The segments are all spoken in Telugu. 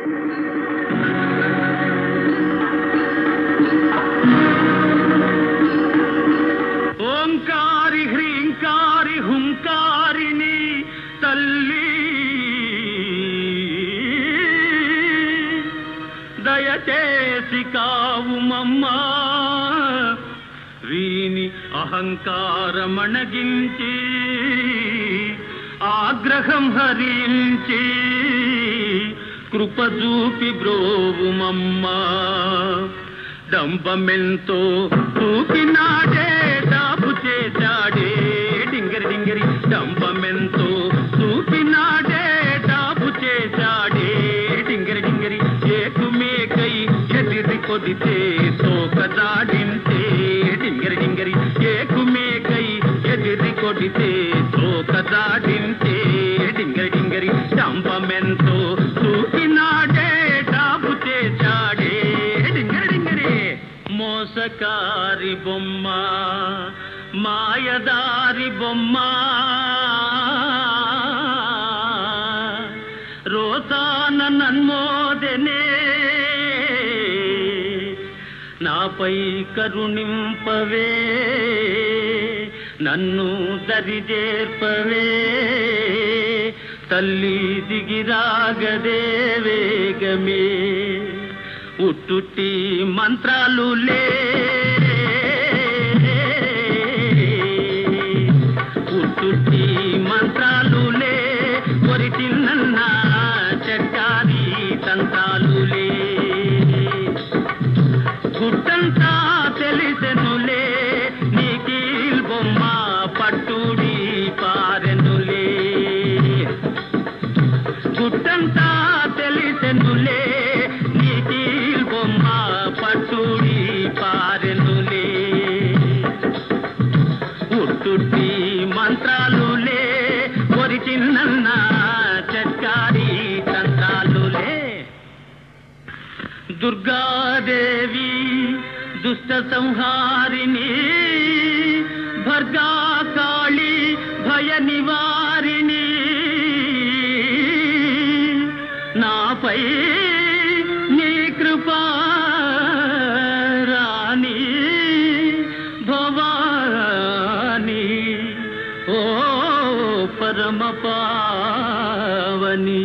ఓంకారి హ్రీంకారి హుంకారిని తల్లి దయచేసి కావుమమ్మా వీని అహంకారమణగించి ఆగ్రహం హరించి కృప చూపి బ్రోవుమమ్మా డంబమెంతో తూకినాడే దాపు చేశాడే డింగరి డింగరి డంబమెంతో తూకినాడే దాపు చేశాడే డింగరి డింగరి ఏకుమేకై ఎదిరి కొదితే తోక దాడింతే డింగరి డింగరి ఏకుమేకై ఎదిరి కొడితే తోక దాడింతే డింగరి డింగరి డంబమెంతో తూకినాడే దాపు చేశాడే డింగరి డింగరి మోసకారి బొమ్మ మాయదారి బొమ్మ రోసాన నన్మోదనే నాపై కరుణింపవే నన్ను దరిజేర్పవే తల్లి దిగిరాగదే వేగమే ఉట్టుట్టి మంత్రాలులే ఉట్టుట్టి మంత్రాలులే కొరిటిన్న చెట్టారి తంత్రాలులే గుట్టంతా తెలిసెనులే నీకీల్ బొమ్మ పట్టుడి పారెనులే గుట్టంతా తెలిసెనులే నీకీల్ బొమ్మ పట్టుడి పారెనులే ఉట్టుట్టి మంత్రాలులే ఒరిజినన్న చట్కారి తంత్రాలులే దుర్గాదేవి దుష్ట సంహారిణి భర్గా కాళి భయ నివారిణి నాపై నీ కృపా రాణి భవాని ఓ పరమ పావని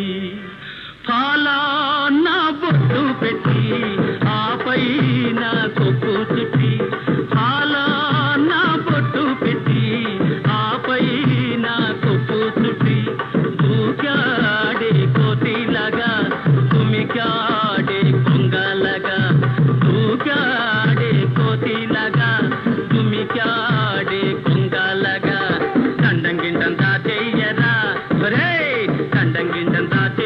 ఫలాన బొట్టు పెట్టి ఆపై నా కొప్పు చుట్టి ఫలాన బొట్టు పెట్టి ఆపై నా కొప్పు చుట్టి దూకాడే కోతిలాగా తుమికాడే కొంగలగా దూకాడే కోతిలాగా తుమికాడే కొంగలగా దండం గిండంతా చెయ్యరా ఒరే దండం గిండంతా